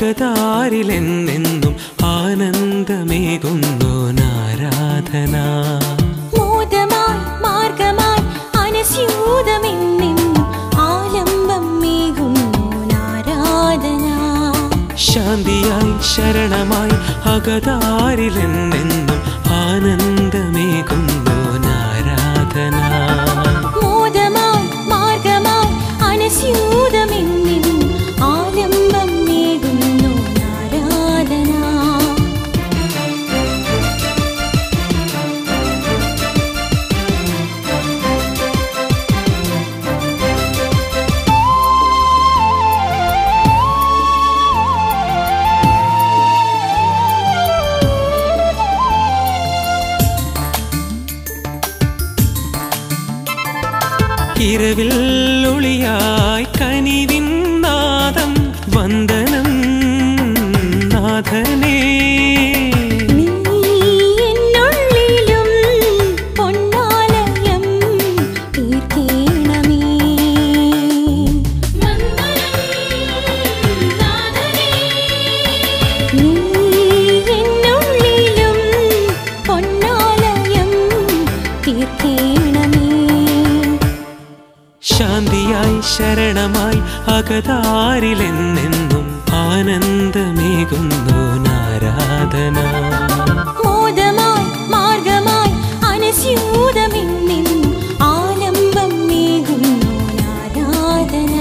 അകതാരിലെന്നെന്നും ആനന്ദമേകുന്നു നാരാധന മോദമായി മാർഗമായി അനസ്യൂതമെന്നെന്നും ആലംബം മേകുന്നു നാരാധന ശാന്തിയായി ശരണമായി അകതാരിലെന്നെന്നും ആനന്ദമേകുന്നു നാരാധന മോദമായി മാർഗമായി അനസ്യൂതമെന്നെന്നും ആലംബം മേകുന്നു നാരാധന ഇരവിൽ ഒളിയായി കനിവിൻ നാദം വന്ദനം നാഥനേ നീ എന്നുള്ളിലും പൊന്നാലയം തീർക്കേണമേ നീ എന്നുള്ളിലും പൊന്നാലയം തീർക്കേണമേ ശാന്തിയായി ശരണമായി അകതാരിലെന്നെന്നും ആനന്ദമേകുന്നു നാരാധന മോദമായി മാർഗമായി അനസ്യൂതമെന്നെന്നും ആലംബം മേകുന്നു നാരാധന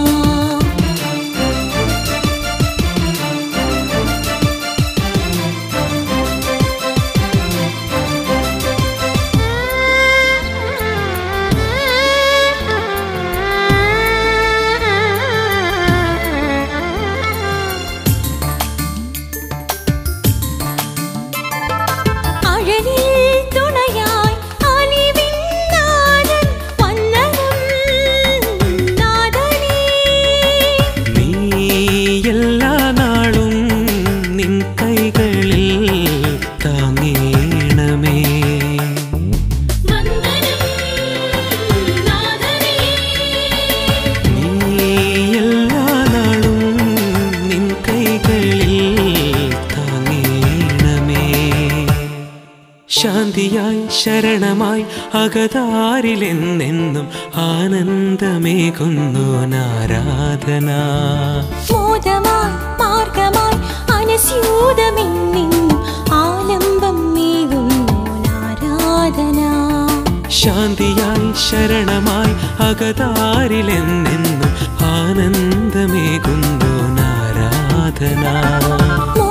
അഴലിൽ തുണയായി അലിവിൻ നാദൻ വന്ദനം നാദനേ നീ എല്ലാ നാളും നിൻ കൈകളിൽ താങ്ങേണമേ നീ എല്ലാ നാളും നിൻ കൈകളിൽ താങ്ങേണമേ ശാന്തിയായി ശരണമായി അകതാരിലെന്നെന്നും ആനന്ദമേകുന്നു നാരാധന മോദമായി മാർഗമായി അനസ്യൂതമെന്നെന്നും ആലംബം മേകുന്നു നാരാധന ശാന്തിയായി ശരണമായി അകതാരിലെന്നെന്നും ആനന്ദമേകുന്നു നാരാധന